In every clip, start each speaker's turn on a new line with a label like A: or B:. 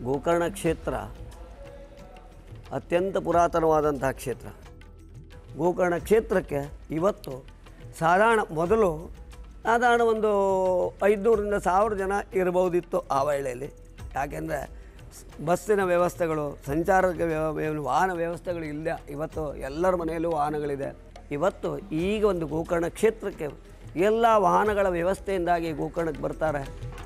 A: ಗೋಕರ್ಣ ಕ್ಷೇತ್ರ ಅತ್ಯಂತ ಪುರಾತನವಾದಂತಹ ಕ್ಷೇತ್ರ ಗೋಕರ್ಣ ಕ್ಷೇತ್ರಕ್ಕೆ ಇವತ್ತು ಸಾಧಾರಣ ಮೊದಲು ಸಾಧಾರಣ ಒಂದು ಐದುನೂರಿಂದ ಸಾವಿರ ಜನ ಇರಬಹುದಿತ್ತು ಆ ವೇಳೆಯಲ್ಲಿ ಯಾಕೆಂದರೆ ಬಸ್ಸಿನ ವ್ಯವಸ್ಥೆಗಳು ಸಂಚಾರಕ್ಕೆ ವ್ಯವ ವ್ಯವ- ವಾಹನ ವ್ಯವಸ್ಥೆಗಳು ಇಲ್ಲ ಇವತ್ತು ಎಲ್ಲರ ಮನೆಯಲ್ಲೂ ವಾಹನಗಳಿದೆ ಇವತ್ತು ಈಗ ಒಂದು ಗೋಕರ್ಣ ಕ್ಷೇತ್ರಕ್ಕೆ ಎಲ್ಲ ವಾಹನಗಳ ವ್ಯವಸ್ಥೆಯಿಂದಾಗಿ ಗೋಕರ್ಣಕ್ಕೆ ಬರ್ತಾರೆ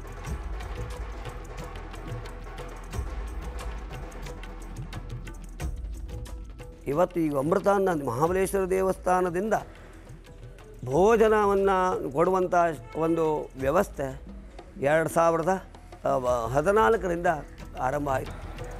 A: ಇವತ್ತು ಈ ಅಮೃತಾನ್ನ ಮಹಾಬಲೇಶ್ವರ ದೇವಸ್ಥಾನದಿಂದ ಭೋಜನವನ್ನು ಕೊಡುವಂಥ ಒಂದು ವ್ಯವಸ್ಥೆ ಎರಡು ಸಾವಿರದ ಆ, ವ- ಹದಿನಾಲ್ಕರಿಂದ ಆರಂಭ ಆಯಿತು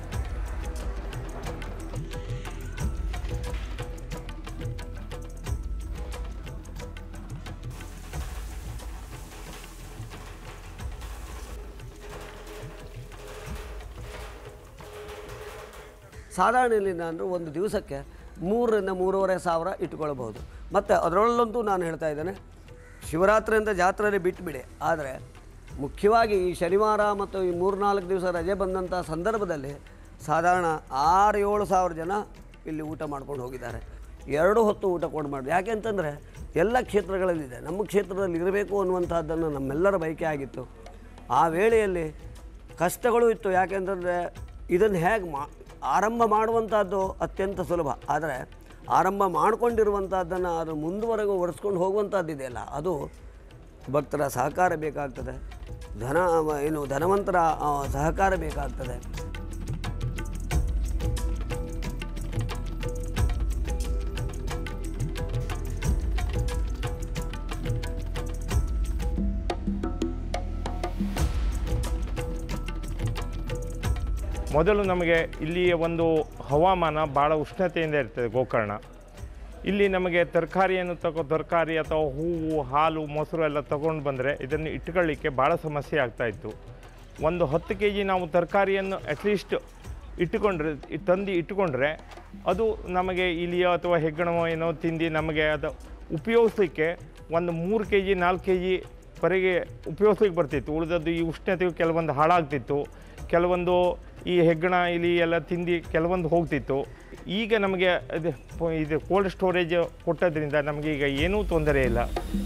A: ಸಾಧಾರಣ ಇಲ್ಲಿಂದ ಅಂದರೆ ಒಂದು ದಿವಸಕ್ಕೆ ಮೂರರಿಂದ ಮೂರುವರೆ ಸಾವಿರ ಇಟ್ಕೊಳ್ಬಹುದು ಮತ್ತು ಅದರಲ್ಲಂತೂ ನಾನು ಹೇಳ್ತಾ ಇದ್ದೇನೆ ಶಿವರಾತ್ರಿಯಿಂದ ಜಾತ್ರೆಯಲ್ಲಿ ಬಿಟ್ಟುಬಿಡಿ ಆದರೆ ಮುಖ್ಯವಾಗಿ ಈ ಶನಿವಾರ ಮತ್ತು ಈ ಮೂರ್ನಾಲ್ಕು ದಿವಸ ರಜೆ ಬಂದಂಥ ಸಂದರ್ಭದಲ್ಲಿ ಸಾಧಾರಣ ಆರು ಏಳು ಸಾವಿರ ಜನ ಇಲ್ಲಿ ಊಟ ಮಾಡ್ಕೊಂಡು ಹೋಗಿದ್ದಾರೆ ಎರಡು ಹೊತ್ತು ಊಟ ಕೊಡು ಮಾಡಿ ಯಾಕೆ ಅಂತಂದರೆ ಎಲ್ಲ ಕ್ಷೇತ್ರಗಳಲ್ಲಿದೆ ನಮ್ಮ ಕ್ಷೇತ್ರದಲ್ಲಿ ಇರಬೇಕು ಅನ್ನುವಂಥದ್ದನ್ನು ನಮ್ಮೆಲ್ಲರ ಬಯಕೆ ಆಗಿತ್ತು ಆ ವೇಳೆಯಲ್ಲಿ ಕಷ್ಟಗಳು ಇತ್ತು ಯಾಕೆಂತಂದರೆ ಇದನ್ನು ಹೇಗೆ ಮಾ ಆರಂಭ ಮಾಡುವಂಥದ್ದು ಅತ್ಯಂತ ಸುಲಭ ಆದರೆ ಆರಂಭ ಮಾಡಿಕೊಂಡಿರುವಂಥದ್ದನ್ನು ಅದು ಮುಂದುವರೆಗೂ ಒರೆಸ್ಕೊಂಡು ಹೋಗುವಂಥದ್ದಿದೆಯಲ್ಲ ಅದು ಭಕ್ತರ ಸಹಕಾರ ಬೇಕಾಗ್ತದೆ ಧನ ಏನು ಧನವಂತರ ಆ, ಸಹಕಾರ ಬೇಕಾಗ್ತದೆ
B: ಮೊದಲು ನಮಗೆ ಇಲ್ಲಿಯ ಒಂದು ಹವಾಮಾನ ಭಾಳ ಉಷ್ಣತೆಯಿಂದ ಇರ್ತದೆ ಗೋಕರ್ಣ ಇಲ್ಲಿ ನಮಗೆ ತರಕಾರಿಯನ್ನು ತಗೋ ತರಕಾರಿ ಅಥವಾ ಹೂವು ಹಾಲು ಮೊಸರು ಎಲ್ಲ ತಗೊಂಡು ಬಂದರೆ ಇದನ್ನು ಇಟ್ಕೊಳ್ಳಿಕ್ಕೆ ಭಾಳ ಸಮಸ್ಯೆ ಆಗ್ತಾಯಿತ್ತು ಒಂದು ಹತ್ತು ಕೆ ಜಿ ನಾವು ತರಕಾರಿಯನ್ನು ಅಟ್ಲೀಸ್ಟ್ ಇಟ್ಟುಕೊಂಡ್ರೆ ಇ- ತಂದು ಇಟ್ಟುಕೊಂಡ್ರೆ ಅದು ನಮಗೆ ಇಲಿಯೋ ಅಥವಾ ಹೆಗ್ಗಣವೋ ಏನೋ ತಿಂದು ನಮಗೆ ಅದು ಉಪಯೋಗಿಸ್ಲಿಕ್ಕೆ ಒಂದು ಮೂರು ಕೆ ಜಿ ನಾಲ್ಕು ಕೆ ಜಿ ವರೆಗೆ ಉಪಯೋಗಿಸ್ಲಿಕ್ಕೆ ಬರ್ತಿತ್ತು ಉಳಿದದ್ದು ಈ ಉಷ್ಣತೆಯು ಕೆಲವೊಂದು ಹಾಳಾಗ್ತಿತ್ತು ಕೆಲವೊಂದು ಈ ಹೆಗ್ಗಣ ಇಲಿ ಎಲ್ಲ ತಿಂದು ಕೆಲವೊಂದು ಹೋಗ್ತಿತ್ತು ಈಗ ನಮಗೆ ಅದು ಪ- ಇದು ಕೋಲ್ಡ್ ಸ್ಟೋರೇಜ್ ಕೊಟ್ಟದ್ರಿಂದ ನಮಗೆ ಈಗ ಏನೂ ತೊಂದರೆ ಇಲ್ಲ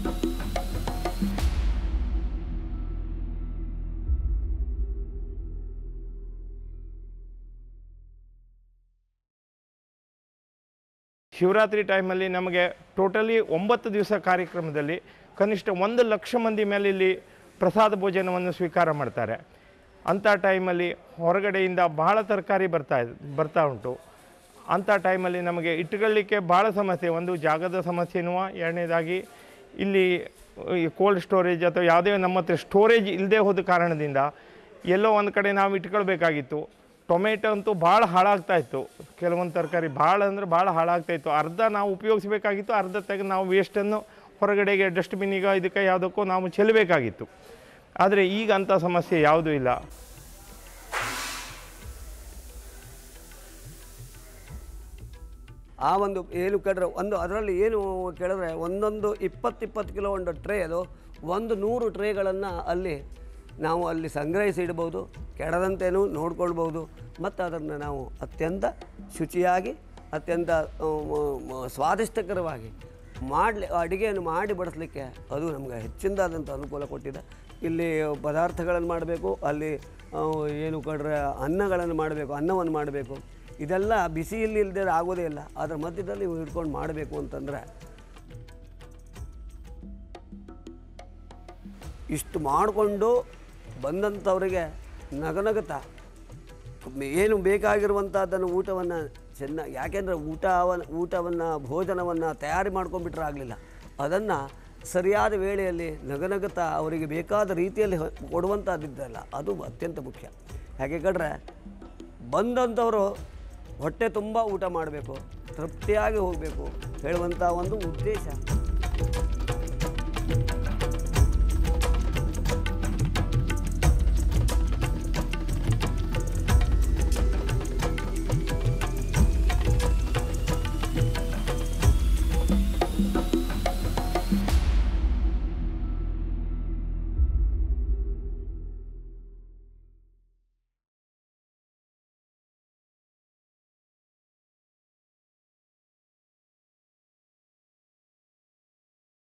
B: ಶಿವರಾತ್ರಿ ಟೈಮಲ್ಲಿ ನಮಗೆ ಟೋಟಲಿ ಒಂಬತ್ತು ದಿವಸ ಕಾರ್ಯಕ್ರಮದಲ್ಲಿ ಕನಿಷ್ಠ ಒಂದು ಲಕ್ಷ ಮಂದಿ ಮೇಲೆ ಇಲ್ಲಿ ಪ್ರಸಾದ ಭೋಜನವನ್ನು ಸ್ವೀಕಾರ ಮಾಡ್ತಾರೆ ಅಂಥ ಟೈಮಲ್ಲಿ ಹೊರಗಡೆಯಿಂದ ಬಹಳ ತರಕಾರಿ ಬರ್ತಾ ಇದ್- ಬರ್ತಾ ಉಂಟು ಅಂಥ ಟೈಮಲ್ಲಿ ನಮಗೆ ಇಟ್ಕೊಳ್ಳಿಕ್ಕೆ ಭಾಳ ಸಮಸ್ಯೆ ಒಂದು ಜಾಗದ ಸಮಸ್ಯೆನೂ ಎರಡನೇದಾಗಿ ಇಲ್ಲಿ ಈ ಕೋಲ್ಡ್ ಸ್ಟೋರೇಜ್ ಅಥವಾ ಯಾವುದೇ ನಮ್ಮ ಹತ್ರ ಸ್ಟೋರೇಜ್ ಇಲ್ಲದೆ ಹೋದ ಕಾರಣದಿಂದ ಎಲ್ಲೋ ಒಂದು ಕಡೆ ನಾವು ಇಟ್ಕೊಳ್ಬೇಕಾಗಿತ್ತು ಟೊಮೆಟೊ ಅಂತೂ ಭಾಳ ಹಾಳಾಗ್ತಾ ಇತ್ತು ಕೆಲವೊಂದು ತರಕಾರಿ ಭಾಳ ಅಂದರೆ ಭಾಳ ಹಾಳಾಗ್ತಾ ಇತ್ತು ಅರ್ಧ ನಾವು ಉಪಯೋಗಿಸಬೇಕಾಗಿತ್ತು ಅರ್ಧ ತೆಗೆದು ನಾವು ವೇಸ್ಟನ್ನು ಹೊರಗಡೆಗೆ ಡಸ್ಟ್ಬಿನ್ನಿಗೆ ಇದಕ್ಕೆ ಯಾವುದಕ್ಕೂ ನಾವು ಚೆಲ್ಲಬೇಕಾಗಿತ್ತು ಆದರೆ ಈಗ ಅಂಥ ಸಮಸ್ಯೆ ಯಾವುದೂ ಇಲ್ಲ
A: ಆ ಒಂದು ಏನು ಕೇಳಿದ್ರೆ ಒಂದು ಅದರಲ್ಲಿ ಏನು ಕೇಳಿದ್ರೆ ಒಂದೊಂದು ಇಪ್ಪತ್ತು ಇಪ್ಪತ್ತು ಕಿಲೋ ಒಂದು ಟ್ರೇ ಅದು ಒಂದು ನೂರು ಟ್ರೇಗಳನ್ನು ಅಲ್ಲಿ ನಾವು ಅಲ್ಲಿ ಸಂಗ್ರಹಿಸಿ ಇಡ್ಬೋದು ಕೆಡದಂತೆಯೂ ನೋಡ್ಕೊಳ್ಬೋದು ಮತ್ತು ಅದನ್ನು ನಾವು ಅತ್ಯಂತ ಶುಚಿಯಾಗಿ ಅತ್ಯಂತ ಆ, ಮ- ಮ- ಸ್ವಾದಿಷ್ಟಕರವಾಗಿ ಮಾಡಲಿ ಅಡುಗೆಯನ್ನು ಮಾಡಿ ಬಡಿಸ್ಲಿಕ್ಕೆ ಅದು ನಮಗೆ ಹೆಚ್ಚಿನದಾದಂಥ ಅನುಕೂಲ ಕೊಟ್ಟಿದೆ ಇಲ್ಲಿ ಪದಾರ್ಥಗಳನ್ನು ಮಾಡಬೇಕು ಅಲ್ಲಿ ಆ, ಏನು ಕಡ್ರೆ ಅನ್ನಗಳನ್ನು ಮಾಡಬೇಕು ಅನ್ನವನ್ನು ಮಾಡಬೇಕು ಇದೆಲ್ಲ ಬಿಸಿಯಲ್ಲಿ ಇಲ್ಲದೆ ಆಗೋದೇ ಇಲ್ಲ ಅದರ ಮಧ್ಯದಲ್ಲಿ ಇವು ಹಿಡ್ಕೊಂಡು ಮಾಡಬೇಕು ಅಂತಂದರೆ ಇಷ್ಟು ಮಾಡಿಕೊಂಡು ಬಂದಂಥವರಿಗೆ ನಗನಗತ ಏನು ಬೇಕಾಗಿರುವಂಥದ್ದನ್ನು ಊಟವನ್ನು ಚೆನ್ನಾಗಿ ಯಾಕೆಂದರೆ ಊಟವನ್ನು ಊಟವನ್ನು ಭೋಜನವನ್ನು ತಯಾರಿ ಮಾಡ್ಕೊಂಡ್ಬಿಟ್ರೆ ಆಗಲಿಲ್ಲ ಅದನ್ನು ಸರಿಯಾದ ವೇಳೆಯಲ್ಲಿ ನಗನಗತ ಅವರಿಗೆ ಬೇಕಾದ ರೀತಿಯಲ್ಲಿ ಹೊ- ಕೊಡುವಂಥದ್ದಿದ್ದಲ್ಲ ಅದು ಅತ್ಯಂತ ಮುಖ್ಯ ಯಾಕೆ ಕಡ್ರೆ ಬಂದಂಥವರು ಹೊಟ್ಟೆ ತುಂಬ ಊಟ ಮಾಡಬೇಕು ತೃಪ್ತಿಯಾಗಿ ಹೋಗಬೇಕು ಹೇಳುವಂಥ ಒಂದು ಉದ್ದೇಶ